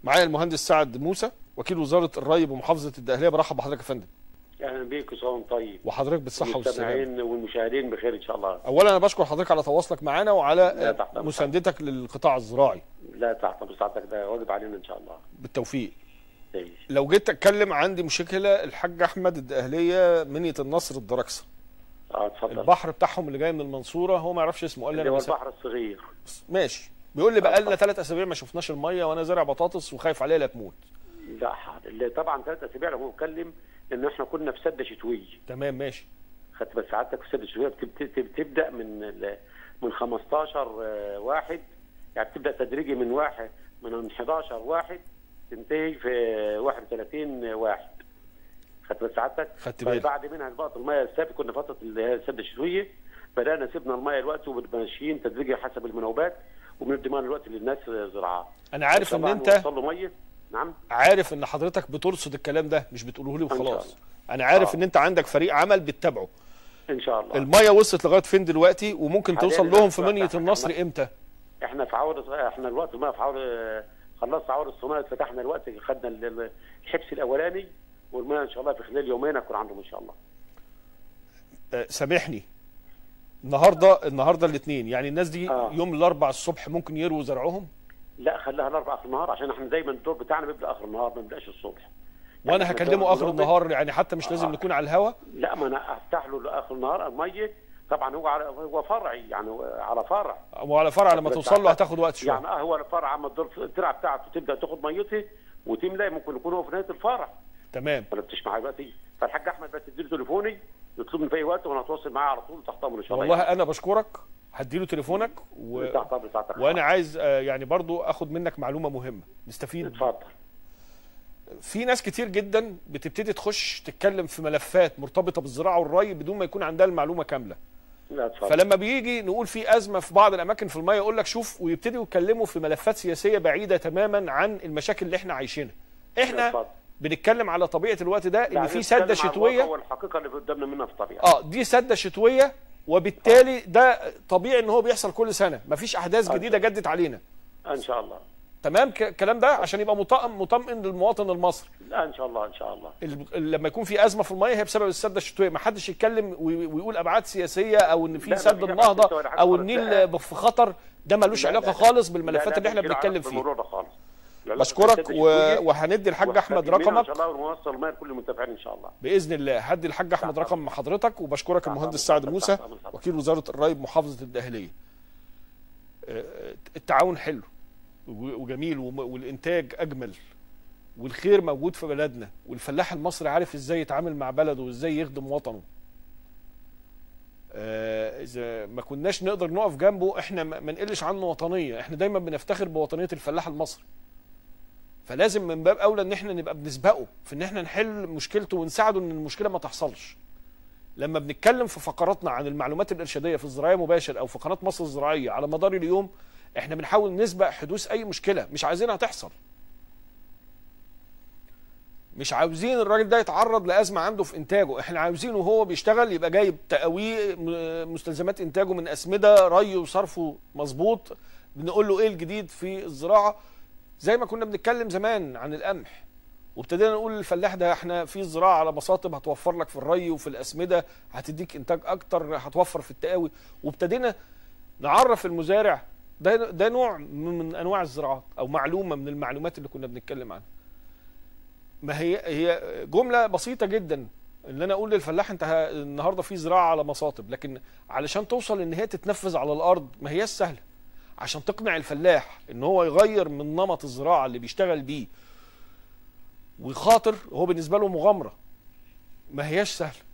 معايا المهندس سعد موسى وكيل وزاره الري بمحافظه الدقهليه برحب بحضرتك يا فندم اهلا بيك وصوم طيب وحضرتك بالصحه والسلامه المستمعين والمشاهدين بخير ان شاء الله اولا انا بشكر حضرتك على تواصلك معنا لا وعلى تحت أمرك. مساندتك للقطاع الزراعي لا تحت مساعدتك ده واجب علينا ان شاء الله بالتوفيق تعيش. لو جيت اتكلم عندي مشكله الحاج احمد الدقهليه منيه النصر الدراكسه اه اتفضل البحر بتاعهم اللي جاي من المنصوره هو ما يعرفش اسمه قال لي اللي انا هو بس- البحر الصغير ماشي بيقول لي بقى لنا اتفضل. ثلاث اسابيع ما شفناش الميه وانا زارع بطاطس وخايف عليها لا تموت لا حاضر اللي طبعا ثلاث اسابيع لو هو اتكلم ان احنا كنا في سد شتوي تمام ماشي خدت بس سعادتك في سد شتوي بتب- بتب- بتبدا من ال- من 15 آه، واحد يعني بتبدا تدريجي من واحد من 11 واحد تنتهي في 31 واحد خدت بس سعادتك خدت بالي. بعد منها بقت الميه السابق كنا فتره اللي هي السد الشتويه بدانا سيبنا الميه دلوقتي وماشيين تدريجي حسب المناوبات وبندي ميه دلوقتي للناس زراعه انا عارف ان طبعاً انت وصل له ميه نعم عارف ان حضرتك بترصد الكلام ده مش بتقوله لي شاء وخلاص الله. انا عارف آه. ان انت عندك فريق عمل بتتابعه ان شاء الله الميه وصلت لغايه فين دلوقتي وممكن حالياً توصل لهم في دلوقتي منيه إحنا- النصر امتى احنا في عور احنا الوقت ما في عور خلصت عور الصناعه فتحنا الوقت خدنا ال- ال- الحبس الاولاني والماء ان شاء الله في خلال يومين هكون عندهم ان شاء الله آه، سامحني النهارده النهارده الاثنين يعني الناس دي آه. يوم الاربع الصبح ممكن يرووا زرعهم لا خليها الاربع اخر النهار عشان احنا دايما الدور بتاعنا بيبدا اخر النهار ما بيبداش الصبح وانا إحنا هكلمه الدور اخر بنوبة- النهار يعني حتى مش لازم آه. نكون على الهوا لا ما انا افتح له لاخر النهار الميه طبعا هو على هو فرعي يعني هو على فرع وعلى فرع لما بس توصل له عارف- هتاخد وقت شويه يعني اه هو الفرع اما الدور الترعه بتاعته تبدا تاخد ميته وتملى ممكن يكون هو في نهايه الفرع تمام ولا بتسمع دلوقتي فالحاج احمد بس اديله تليفوني يطلبني في اي وقت وانا هتواصل معاه على طول تحت امر ان شاء الله والله انا بشكرك هديله تليفونك و... تحت امر ساعتك وانا عايز آه، يعني برضو اخد منك معلومه مهمه نستفيد اتفضل في ناس كتير جدا بتبتدي تخش تتكلم في ملفات مرتبطه بالزراعه والري بدون ما يكون عندها المعلومه كامله لا اتفضل فلما بيجي نقول في ازمه في بعض الاماكن في الميه يقول لك شوف ويبتدوا يتكلموا في ملفات سياسيه بعيده تماما عن المشاكل اللي احنا عايشينها احنا اتفضل. بنتكلم على طبيعه الوقت ده ان لا، في نتكلم سده عن الواقع شتويه والحقيقه اللي قدامنا منها في الطبيعه اه دي سده شتويه وبالتالي ده طبيعي ان هو بيحصل كل سنه مفيش احداث جديده جدت علينا ان شاء الله تمام ك- الكلام ده عشان يبقى مطمئن مطمئن للمواطن المصري لا ان شاء الله ان شاء الله ال- لما يكون في ازمه في الميه هي بسبب السده الشتويه ما حدش يتكلم وي- ويقول ابعاد سياسيه او ان في لا، سد مفيش النهضه حاجة ولا حاجة او خالص. النيل لا. في خطر ده ملوش لا، علاقه لا، خالص لا، بالملفات لا، اللي احنا مفيش علاقة بنتكلم فيها بالموضوع ده خالص لا، لا، بشكرك السد و... الشتوية وهندي الحاج احمد وهتكلم منها ان رقمك شاء الله ونوصل الماء لكل المتابعين ان شاء الله باذن الله هدي الحاج احمد تحت رقم حضرتك وبشكرك تحت المهندس أمرك. سعد تحت موسى أمرك. وكيل وزاره الري بمحافظه الدقهليه آه، التعاون حلو و- وجميل وم- والانتاج اجمل والخير موجود في بلدنا والفلاح المصري عارف ازاي يتعامل مع بلده وازاي يخدم وطنه آه، اذا ما كناش نقدر نقف جنبه احنا ما ما نقلش عنه وطنيه احنا دايما بنفتخر بوطنيه الفلاح المصري فلازم من باب اولى ان احنا نبقى بنسبقه في ان احنا نحل مشكلته ونساعده ان المشكله ما تحصلش لما بنتكلم في فقراتنا عن المعلومات الارشاديه في الزراعه مباشر او في قناه مصر الزراعيه على مدار اليوم احنا بنحاول نسبق حدوث اي مشكله مش عايزينها تحصل مش عاوزين الراجل ده يتعرض لازمه عنده في انتاجه احنا عاوزينه وهو بيشتغل يبقى جايب تقاويه م- مستلزمات انتاجه من اسمده ري وصرفه مظبوط بنقول له ايه الجديد في الزراعه زي ما كنا بنتكلم زمان عن القمح وابتدينا نقول للفلاح ده احنا في زراعه على مصاطب هتوفر لك في الري وفي الاسمده هتديك انتاج اكتر هتوفر في التقاوي وابتدينا نعرف المزارع ده ده نوع من من انواع الزراعات او معلومه من المعلومات اللي كنا بنتكلم عنها ما هي هي جمله بسيطه جدا ان انا اقول للفلاح انت ه- النهارده في زراعه على مصاطب لكن علشان توصل ان هي تتنفذ على الارض ما هياش سهله عشان تقنع الفلاح ان هو يغير من نمط الزراعه اللي بيشتغل بيه ويخاطر هو بالنسبه له مغامره ما هياش سهله